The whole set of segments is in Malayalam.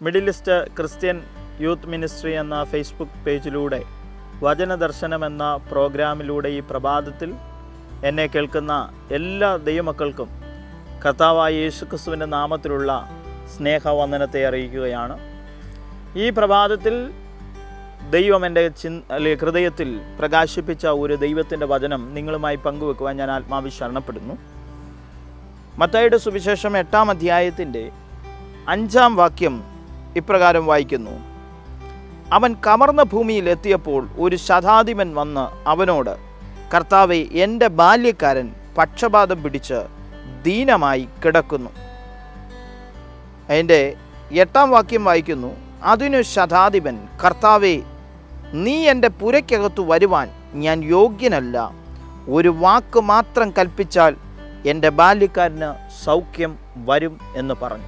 middle East Christian youth ministry എന്ന ഫേസ്ബുക്ക് പേജിലൂടെ വചനദർശനം എന്ന പ്രോഗ്രാമിലൂടെ ഈ പ്രഭാതത്തിൽ എന്നെ കേൾക്കുന്ന എല്ലാ ദൈവമക്കൾക്കും കർത്താവായ യേശുക്രിസ്തുവിൻ്റെ നാമത്തിലുള്ള സ്നേഹവന്ദനത്തെ അറിയിക്കുകയാണ് ഈ പ്രഭാതത്തിൽ ദൈവം എൻ്റെ ചിൻ അല്ലെ ഹൃദയത്തിൽ പ്രകാശിപ്പിച്ച ഒരു ദൈവത്തിൻ്റെ വചനം നിങ്ങളുമായി പങ്കുവെക്കുവാൻ ഞാൻ ആത്മാവി ശരണപ്പെടുന്നു മത്തായിയുടെ സുവിശേഷം എട്ടാം അധ്യായത്തിൻ്റെ അഞ്ചാം വാക്യം ഇപ്രകാരം വായിക്കുന്നു അവൻ കമർന്ന ഭൂമിയിൽ എത്തിയപ്പോൾ ഒരു ശതാധിപൻ വന്ന് അവനോട് കർത്താവെ എൻ്റെ ബാല്യക്കാരൻ പക്ഷപാതം പിടിച്ച് ദീനമായി കിടക്കുന്നു അതിൻ്റെ എട്ടാം വാക്യം വായിക്കുന്നു അതിനു ശതാധിപൻ കർത്താവെ നീ എൻ്റെ പുരയ്ക്കകത്തു വരുവാൻ ഞാൻ യോഗ്യനല്ല ഒരു വാക്ക് മാത്രം കൽപ്പിച്ചാൽ എൻ്റെ ബാല്യക്കാരന് സൗഖ്യം വരും എന്ന് പറഞ്ഞു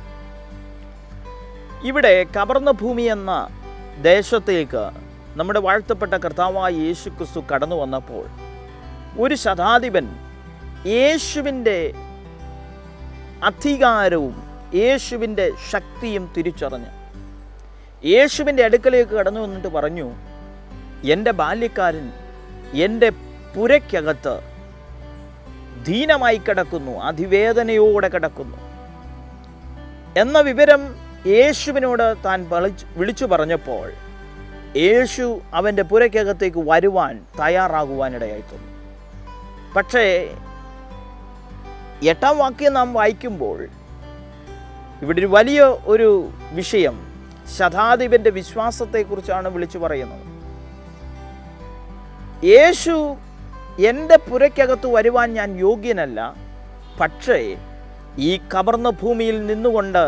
ഇവിടെ കവർന്ന ഭൂമി എന്ന ദേശത്തേക്ക് നമ്മുടെ വാഴ്ത്തപ്പെട്ട കർത്താവായ യേശു ക്രിസ്തു കടന്നു വന്നപ്പോൾ ഒരു ശതാധിപൻ യേശുവിൻ്റെ അധികാരവും യേശുവിൻ്റെ ശക്തിയും തിരിച്ചറിഞ്ഞ് യേശുവിൻ്റെ അടുക്കലേക്ക് കടന്നു വന്നിട്ട് പറഞ്ഞു എൻ്റെ ബാല്യക്കാരൻ എൻ്റെ പുരയ്ക്കകത്ത് ദീനമായി കിടക്കുന്നു അതിവേദനയോടെ കിടക്കുന്നു എന്ന വിവരം യേശുവിനോട് താൻ വിളിച്ചു വിളിച്ചു പറഞ്ഞപ്പോൾ യേശു അവൻ്റെ പുരയ്ക്കകത്തേക്ക് വരുവാൻ തയ്യാറാകുവാനിടയായി തോന്നി പക്ഷേ എട്ടാം വാക്യം നാം വായിക്കുമ്പോൾ ഇവിടെ ഒരു വലിയ ഒരു വിഷയം ശതാധിപൻ്റെ വിശ്വാസത്തെക്കുറിച്ചാണ് വിളിച്ചു പറയുന്നത് യേശു എൻ്റെ പുരയ്ക്കകത്ത് വരുവാൻ ഞാൻ യോഗ്യനല്ല പക്ഷേ ഈ കവർന്ന ഭൂമിയിൽ നിന്നുകൊണ്ട്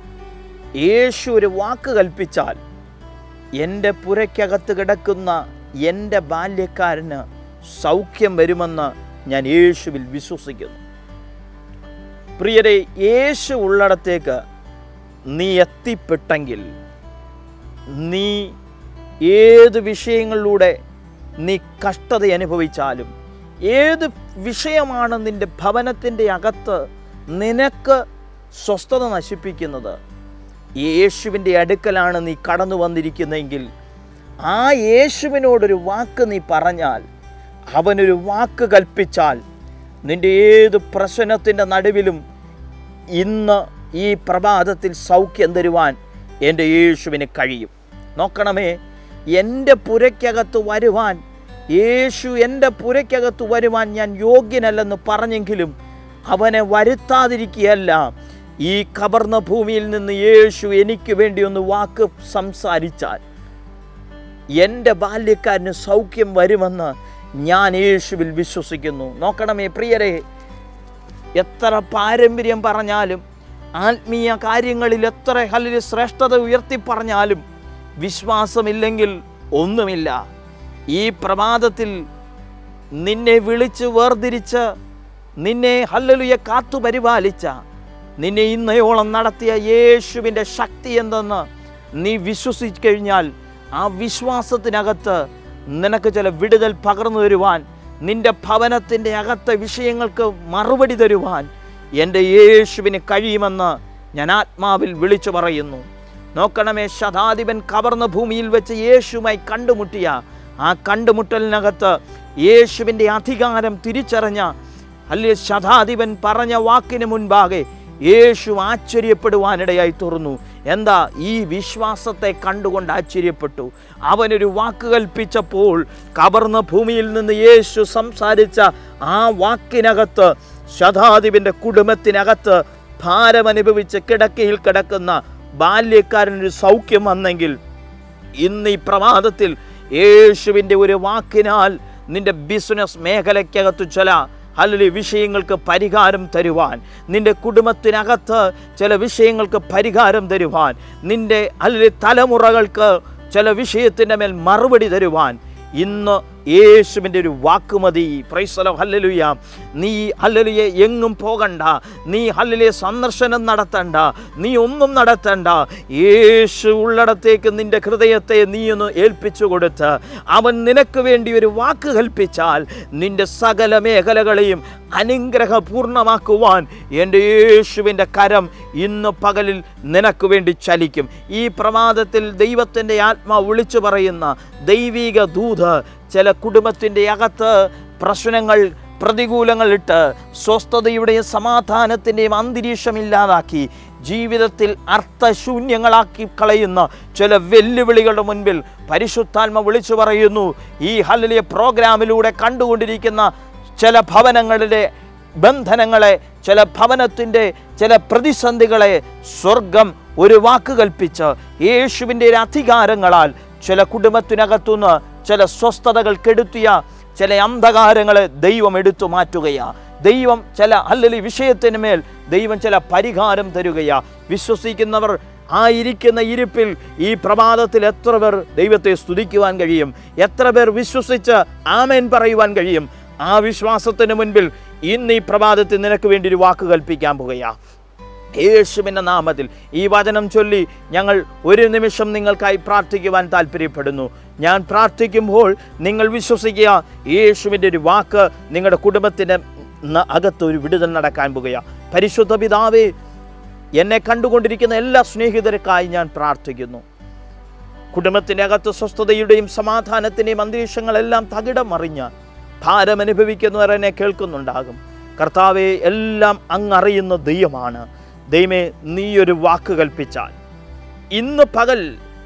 യേശു ഒരു വാക്ക് കൽപ്പിച്ചാൽ എൻ്റെ പുരയ്ക്കകത്ത് കിടക്കുന്ന എൻ്റെ ബാല്യക്കാരന് സൗഖ്യം വരുമെന്ന് ഞാൻ യേശുവിൽ വിശ്വസിക്കുന്നു പ്രിയരെ യേശു ഉള്ളിടത്തേക്ക് നീ എത്തിപ്പെട്ടെങ്കിൽ നീ ഏത് വിഷയങ്ങളിലൂടെ നീ കഷ്ടത അനുഭവിച്ചാലും ഏത് വിഷയമാണ് നിൻ്റെ ഭവനത്തിൻ്റെ അകത്ത് നിനക്ക് സ്വസ്ഥത നശിപ്പിക്കുന്നത് യേശുവിൻ്റെ അടുക്കലാണ് നീ കടന്നു വന്നിരിക്കുന്നതെങ്കിൽ ആ യേശുവിനോടൊരു വാക്ക് നീ പറഞ്ഞാൽ അവനൊരു വാക്ക് കൽപ്പിച്ചാൽ നിൻ്റെ ഏത് പ്രശ്നത്തിൻ്റെ നടുവിലും ഇന്ന് ഈ പ്രഭാതത്തിൽ സൗഖ്യം തരുവാൻ എൻ്റെ യേശുവിന് കഴിയും നോക്കണമേ എൻ്റെ പുരയ്ക്കകത്ത് വരുവാൻ യേശു എൻ്റെ പുരയ്ക്കകത്ത് വരുവാൻ ഞാൻ യോഗ്യനല്ലെന്ന് പറഞ്ഞെങ്കിലും അവനെ വരുത്താതിരിക്കുകയല്ല ഈ കവർന്ന ഭൂമിയിൽ നിന്ന് യേശു എനിക്ക് വേണ്ടി ഒന്ന് വാക്ക് സംസാരിച്ചാൽ എൻ്റെ ബാല്യക്കാരന് സൗഖ്യം വരുമെന്ന് ഞാൻ യേശുവിൽ വിശ്വസിക്കുന്നു നോക്കണമേ പ്രിയരെ എത്ര പാരമ്പര്യം പറഞ്ഞാലും ആത്മീയ കാര്യങ്ങളിൽ എത്ര ഹലിൽ ശ്രേഷ്ഠത ഉയർത്തി പറഞ്ഞാലും വിശ്വാസമില്ലെങ്കിൽ ഒന്നുമില്ല ഈ പ്രഭാതത്തിൽ നിന്നെ വിളിച്ച് വേർതിരിച്ച് നിന്നെ ഹല്ലലുയ കാത്തു പരിപാലിച്ച നിന്നെ ഇന്നയോളം നടത്തിയ യേശുവിൻ്റെ ശക്തി എന്തെന്ന് നീ വിശ്വസിച്ചു കഴിഞ്ഞാൽ ആ വിശ്വാസത്തിനകത്ത് നിനക്ക് ചില വിടുതൽ പകർന്നു തരുവാൻ നിന്റെ ഭവനത്തിൻ്റെ അകത്തെ വിഷയങ്ങൾക്ക് മറുപടി തരുവാൻ എൻ്റെ യേശുവിന് കഴിയുമെന്ന് ഞാൻ ആത്മാവിൽ വിളിച്ചു പറയുന്നു നോക്കണമേ ശതാധിപൻ കവർന്ന ഭൂമിയിൽ വെച്ച് യേശുമായി കണ്ടുമുട്ടിയ ആ കണ്ടുമുട്ടലിനകത്ത് യേശുവിൻ്റെ അധികാരം തിരിച്ചറിഞ്ഞ അല്ലെ ശതാധിപൻ പറഞ്ഞ വാക്കിന് മുൻപാകെ യേശു ആശ്ചര്യപ്പെടുവാനിടയായി തുറന്നു എന്താ ഈ വിശ്വാസത്തെ കണ്ടുകൊണ്ട് ആശ്ചര്യപ്പെട്ടു അവനൊരു വാക്ക് കൽപ്പിച്ചപ്പോൾ കവർന്ന ഭൂമിയിൽ നിന്ന് യേശു സംസാരിച്ച ആ വാക്കിനകത്ത് ശതാധിപൻ്റെ കുടുംബത്തിനകത്ത് ഭാരമനുഭവിച്ച് കിടക്കയിൽ കിടക്കുന്ന ബാല്യക്കാരനൊരു സൗഖ്യം വന്നെങ്കിൽ ഇന്ന് ഈ പ്രഭാതത്തിൽ യേശുവിൻ്റെ ഒരു വാക്കിനാൽ നിന്റെ ബിസിനസ് മേഖലയ്ക്കകത്ത് ചില അല്ലെങ്കിൽ വിഷയങ്ങൾക്ക് പരിഹാരം തരുവാൻ നിന്റെ കുടുംബത്തിനകത്ത് ചില വിഷയങ്ങൾക്ക് പരിഹാരം തരുവാൻ നിന്റെ അല്ലെങ്കിൽ തലമുറകൾക്ക് ചില വിഷയത്തിൻ്റെ മേൽ മറുപടി തരുവാൻ ഇന്ന് യേശുവിൻ്റെ ഒരു വാക്കുമതി പ്രൈസലോ ഹല്ലലുയ നീ ഹല്ലലുയ എങ്ങും പോകണ്ട നീ ഹല്ലലുയ സന്ദർശനം നടത്തണ്ട നീ ഒന്നും നടത്തണ്ട യേശു ഉള്ളിടത്തേക്ക് നിന്റെ ഹൃദയത്തെ നീ ഒന്ന് ഏൽപ്പിച്ചു കൊടുത്ത് അവൻ നിനക്ക് വേണ്ടി ഒരു വാക്ക് കൽപ്പിച്ചാൽ നിന്റെ സകല മേഖലകളെയും അനുഗ്രഹപൂർണ്ണമാക്കുവാൻ എൻ്റെ യേശുവിൻ്റെ കരം ഇന്ന് പകലിൽ നിനക്ക് വേണ്ടി ചലിക്കും ഈ പ്രമാദത്തിൽ ദൈവത്തിൻ്റെ ആത്മാവ് വിളിച്ചു പറയുന്ന ദൈവിക ദൂത് ചില കുടുംബത്തിൻ്റെ അകത്ത് പ്രശ്നങ്ങൾ പ്രതികൂലങ്ങളിട്ട് സ്വസ്ഥതയുടെയും സമാധാനത്തിൻ്റെയും അന്തരീക്ഷം ഇല്ലാതാക്കി ജീവിതത്തിൽ അർത്ഥശൂന്യങ്ങളാക്കി കളയുന്ന ചില വെല്ലുവിളികളുടെ മുൻപിൽ പരിശുദ്ധാത്മ വിളിച്ചു പറയുന്നു ഈ ഹല്ലിയ പ്രോഗ്രാമിലൂടെ കണ്ടുകൊണ്ടിരിക്കുന്ന ചില ഭവനങ്ങളിലെ ബന്ധനങ്ങളെ ചില ഭവനത്തിൻ്റെ ചില പ്രതിസന്ധികളെ സ്വർഗം ഒരു വാക്ക് കൽപ്പിച്ച് യേശുവിൻ്റെ ഒരു അധികാരങ്ങളാൽ ചില കുടുംബത്തിനകത്തുനിന്ന് ചില സ്വസ്ഥതകൾ കെടുത്തിയ ചില അന്ധകാരങ്ങളെ ദൈവം എടുത്തു മാറ്റുകയാ ദൈവം ചില അല്ലെങ്കിൽ വിഷയത്തിന് മേൽ ദൈവം ചില പരിഹാരം തരുകയാ വിശ്വസിക്കുന്നവർ ആ ഇരിക്കുന്ന ഇരിപ്പിൽ ഈ പ്രഭാതത്തിൽ എത്ര പേർ ദൈവത്തെ സ്തുതിക്കുവാൻ കഴിയും എത്ര പേർ വിശ്വസിച്ച് ആമേൻ പറയുവാൻ കഴിയും ആ വിശ്വാസത്തിന് മുൻപിൽ ഇന്ന് ഈ പ്രഭാതത്തിൽ നിനക്ക് വേണ്ടി ഒരു വാക്ക് കൽപ്പിക്കാൻ പോകുകയാ യേശുവിൻ്റെ നാമത്തിൽ ഈ വചനം ചൊല്ലി ഞങ്ങൾ ഒരു നിമിഷം നിങ്ങൾക്കായി പ്രാർത്ഥിക്കുവാൻ താല്പര്യപ്പെടുന്നു ഞാൻ പ്രാർത്ഥിക്കുമ്പോൾ നിങ്ങൾ വിശ്വസിക്കുക യേശുവിൻ്റെ ഒരു വാക്ക് നിങ്ങളുടെ കുടുംബത്തിൻ്റെ ന- അകത്ത് ഒരു വിടുതൽ നടക്കാൻ പോകുക പരിശുദ്ധ പിതാവേ എന്നെ കണ്ടുകൊണ്ടിരിക്കുന്ന എല്ലാ സ്നേഹിതർക്കായി ഞാൻ പ്രാർത്ഥിക്കുന്നു കുടുംബത്തിൻ്റെ അകത്ത് സ്വസ്ഥതയുടെയും സമാധാനത്തിൻ്റെയും അന്തരീക്ഷങ്ങളെല്ലാം തകിടം മറിഞ്ഞ് ഭാരം അനുഭവിക്കുന്നവർ എന്നെ കേൾക്കുന്നുണ്ടാകും കർത്താവെ എല്ലാം അങ്ങറിയുന്ന ദൈവമാണ് ദൈവമേ നീ ഒരു വാക്ക് കൽപ്പിച്ചാൽ ഇന്ന് പകൽ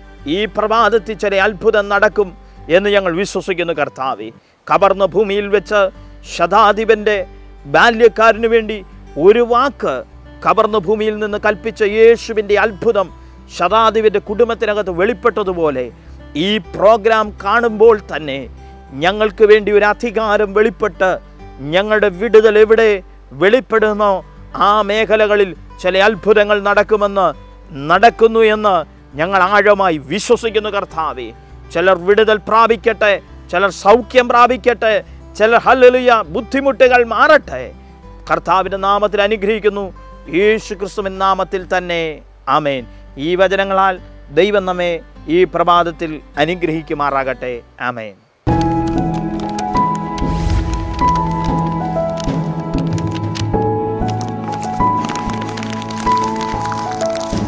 ഈ പ്രഭാതത്തിൽ ചില അത്ഭുതം നടക്കും എന്ന് ഞങ്ങൾ വിശ്വസിക്കുന്നു കർത്താവെ കവർന്ന ഭൂമിയിൽ വെച്ച് ശതാധിപൻ്റെ ബാല്യക്കാരന് വേണ്ടി ഒരു വാക്ക് കവർന്ന ഭൂമിയിൽ നിന്ന് കൽപ്പിച്ച യേശുവിൻ്റെ അത്ഭുതം ശതാധിപൻ്റെ കുടുംബത്തിനകത്ത് വെളിപ്പെട്ടതുപോലെ ഈ പ്രോഗ്രാം കാണുമ്പോൾ തന്നെ ഞങ്ങൾക്ക് വേണ്ടി ഒരു അധികാരം വെളിപ്പെട്ട് ഞങ്ങളുടെ വിടുതൽ എവിടെ വെളിപ്പെടുന്നോ ആ മേഖലകളിൽ ചില അത്ഭുതങ്ങൾ നടക്കുമെന്ന് നടക്കുന്നു എന്ന് ഞങ്ങൾ ആഴമായി വിശ്വസിക്കുന്നു കർത്താവെ ചിലർ വിടുതൽ പ്രാപിക്കട്ടെ ചിലർ സൗഖ്യം പ്രാപിക്കട്ടെ ചിലർ ഹല്ലേലൂയ ബുദ്ധിമുട്ടുകൾ മാറട്ടെ കർത്താവിൻ്റെ നാമത്തിൽ അനുഗ്രഹിക്കുന്നു യേശു ക്രിസ്തുവിൻ നാമത്തിൽ തന്നെ ആമേൻ ഈ വചനങ്ങളാൽ ദൈവം നമ്മെ ഈ പ്രഭാതത്തിൽ അനുഗ്രഹിക്കുമാറാകട്ടെ ആമേൻ